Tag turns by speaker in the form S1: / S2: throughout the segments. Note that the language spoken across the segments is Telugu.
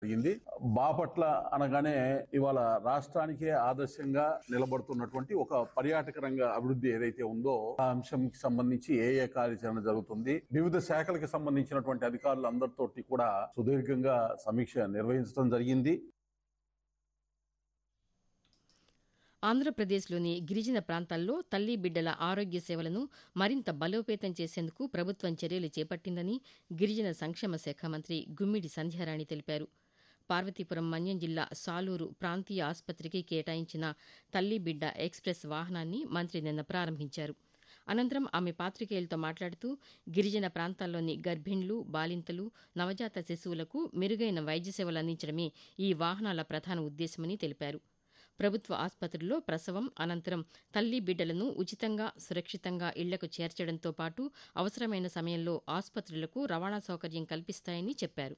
S1: జరిగింది బాపట్ల అనగానే ఇవాళ రాష్ట్రానికే ఆదర్శంగా నిలబడుతున్నటువంటి ఒక పర్యాటక రంగ అభివృద్ధి ఏదైతే ఉందో ఆ అంశంకి సంబంధించి ఏ ఏ కార్యాచరణ జరుగుతుంది వివిధ శాఖలకు సంబంధించినటువంటి అధికారులు అందరితోటి కూడా సుదీర్ఘంగా సమీక్ష నిర్వహించడం జరిగింది
S2: ఆంధ్రప్రదేశ్లోని గిరిజన ప్రాంతాల్లో తల్లి బిడ్డల ఆరోగ్య సేవలను మరింత బలోపేతం చేసేందుకు ప్రభుత్వం చర్యలు చేపట్టిందని గిరిజన సంక్షేమ శాఖ మంత్రి గుమ్మిడి సంధ్యారాణి తెలిపారు పార్వతీపురం మన్యం జిల్లా సాలూరు ప్రాంతీయ ఆసుపత్రికి కేటాయించిన తల్లి బిడ్డ ఎక్స్ప్రెస్ వాహనాన్ని మంత్రి నిన్న ప్రారంభించారు అనంతరం ఆమె పాతికేయులతో మాట్లాడుతూ గిరిజన ప్రాంతాల్లోని గర్భిణులు బాలింతలు నవజాత శిశువులకు మెరుగైన వైద్య సేవలు అందించడమే ఈ వాహనాల ప్రధాన ఉద్దేశమని తెలిపారు ప్రభుత్వ ఆసుపత్రుల్లో ప్రసవం అనంతరం తల్లి బిడ్డలను ఉచితంగా సురక్షితంగా ఇళ్లకు చేర్చడంతో పాటు అవసరమైన సమయంలో ఆసుపత్రులకు రవాణా సౌకర్యం కల్పిస్తాయని చెప్పారు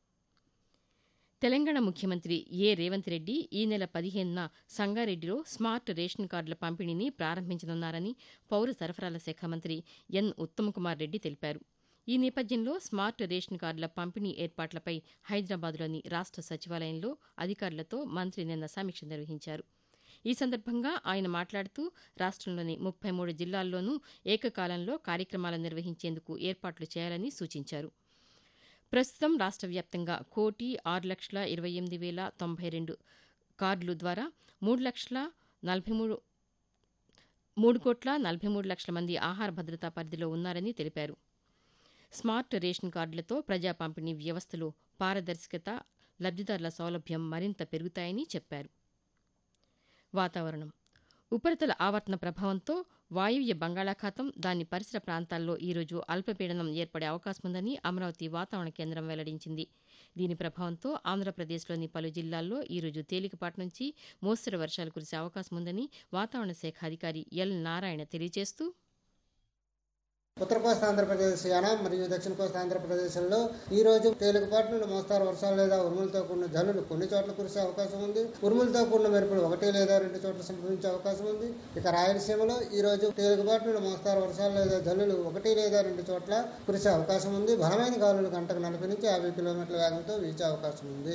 S2: తెలంగాణ ముఖ్యమంత్రి ఏ రేవంత్ రెడ్డి ఈ నెల పదిహేనున సంగారెడ్డిలో స్మార్ట్ రేషన్ కార్డుల పంపిణీని ప్రారంభించనున్నారని పౌర సరఫరాల శాఖ మంత్రి ఎన్ ఉత్తమకుమార్ రెడ్డి తెలిపారు ఈ నేపథ్యంలో స్మార్ట్ రేషన్ కార్డుల పంపిణీ ఏర్పాట్లపై హైదరాబాద్లోని రాష్ట సచివాలయంలో అధికారులతో మంత్రి నిన్న సమీక్ష నిర్వహించారు ఈ సందర్భంగా ఆయన మాట్లాడుతూ రాష్ట్రంలోని ముప్పై మూడు జిల్లాల్లోనూ ఏకకాలంలో కార్యక్రమాలు నిర్వహించేందుకు ఏర్పాట్లు చేయాలని సూచించారు ప్రస్తుతం రాష్ట్ర వ్యాప్తంగా కోటి ఆరు లక్షల ఇరవై ఎనిమిది వేల తొంభై రెండు కార్డుల ద్వారా మూడు లక్షల నలభై మూడు మూడు కోట్ల నలభై మూడు లక్షల మంది ఆహార భద్రతా పరిధిలో ఉన్నారని తెలిపారు స్మార్ట్ రేషన్ కార్డులతో ప్రజా పంపిణీ వ్యవస్థలో పారదర్శకత లబ్దిదారుల సౌలభ్యం మరింత పెరుగుతాయని చెప్పారు వాతావరణం ఉపరితల ఆవర్తన ప్రభావంతో వాయువ్య బంగాళాఖాతం దాని పరిసర ప్రాంతాల్లో ఈరోజు అల్పపీడనం ఏర్పడే అవకాశం ఉందని అమరావతి వాతావరణ కేంద్రం వెల్లడించింది దీని ప్రభావంతో ఆంధ్రప్రదేశ్లోని పలు జిల్లాల్లో ఈరోజు తేలికపాటి నుంచి మోస్తరు వర్షాలు కురిసే అవకాశం ఉందని వాతావరణ శాఖ అధికారి ఎల్ నారాయణ తెలియజేస్తూ
S3: ఉత్తర కోస్తా ఆంధ్రప్రదేశ్ యానం మరియు దక్షిణ కోస్తా ఆంధ్రప్రదేశ్లో ఈ రోజు తేలికపాటి నుండి మోస్తారు వర్షాలు లేదా ఉరుములతో కూడిన జల్లులు కొన్ని చోట్ల కురిసే అవకాశం ఉంది ఉరుములతో కూడిన మెరుపులు ఒకటి లేదా రెండు చోట్ల సంభవించే అవకాశం ఉంది ఇక రాయలసీమలో ఈ రోజు తేలికపాటి నుండి మోస్తారు వర్షాలు లేదా జల్లులు ఒకటి లేదా రెండు చోట్ల కురిసే అవకాశం ఉంది బలమైన గాలులు గంటకు నలభై నుంచి యాభై కిలోమీటర్ల వేగంతో వీచే అవకాశం ఉంది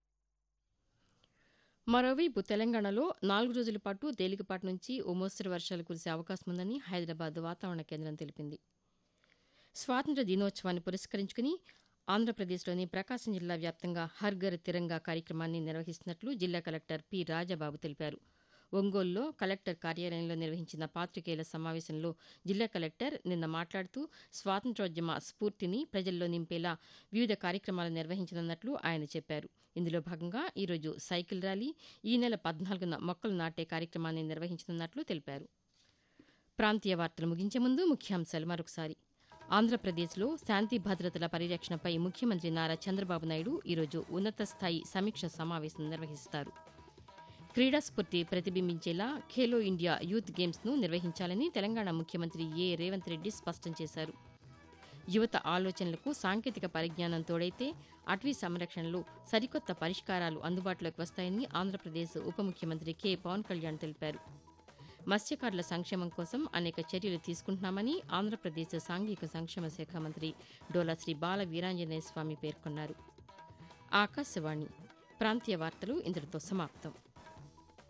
S2: మరోవైపు తెలంగాణలో నాలుగు రోజుల పాటు తేలికపాటి నుంచి ఓ మోస్తరు వర్షాలు కురిసే అవకాశం ఉందని హైదరాబాద్ వాతావరణ కేంద్రం తెలిపింది స్వాతంత్ర దినోత్సవాన్ని పురస్కరించుకుని ఆంధ్రప్రదేశ్లోని ప్రకాశం జిల్లా వ్యాప్తంగా హర్ ఘర్ తిరంగా కార్యక్రమాన్ని నిర్వహిస్తున్నట్లు జిల్లా కలెక్టర్ పి రాజబాబు తెలిపారు ఒంగోలులో కలెక్టర్ కార్యాలయంలో నిర్వహించిన పాతికేయుల సమావేశంలో జిల్లా కలెక్టర్ నిన్న మాట్లాడుతూ స్వాతంత్రోద్యమ స్ఫూర్తిని ప్రజల్లో నింపేలా వివిధ కార్యక్రమాలు నిర్వహించనున్నట్లు ఆయన చెప్పారు ఇందులో భాగంగా ఈరోజు సైకిల్ ర్యాలీ ఈ నెల పద్నాలుగున మొక్కలు నాటే కార్యక్రమాన్ని నిర్వహించనున్నట్లు తెలిపారు ప్రాంతీయ వార్తలు ముగించే ముందు ముఖ్యాంశాలు మరొకసారి ఆంధ్రప్రదేశ్లో శాంతి భద్రతల పరిరక్షణపై ముఖ్యమంత్రి నారా చంద్రబాబు నాయుడు ఈరోజు ఉన్నత స్థాయి సమీక్ష సమావేశం నిర్వహిస్తారు క్రీడా స్ఫూర్తి ప్రతిబింబించేలా ఖేలో ఇండియా యూత్ గేమ్స్ను నిర్వహించాలని తెలంగాణ ముఖ్యమంత్రి ఏ రేవంత్ రెడ్డి స్పష్టం చేశారు యువత ఆలోచనలకు సాంకేతిక పరిజ్ఞానం తోడైతే అటవీ సంరక్షణలో సరికొత్త పరిష్కారాలు అందుబాటులోకి వస్తాయని ఆంధ్రప్రదేశ్ ఉప ముఖ్యమంత్రి కె పవన్ కళ్యాణ్ తెలిపారు మత్స్యకారుల సంక్షేమం కోసం అనేక చర్యలు తీసుకుంటున్నామని ఆంధ్రప్రదేశ్ సాంఘిక సంక్షేమ శాఖ మంత్రి డోలా శ్రీ బాల వీరాంజనేయ స్వామి పేర్కొన్నారు ఆకాశవాణి ప్రాంతీయ వార్తలు ఇంతటితో సమాప్తం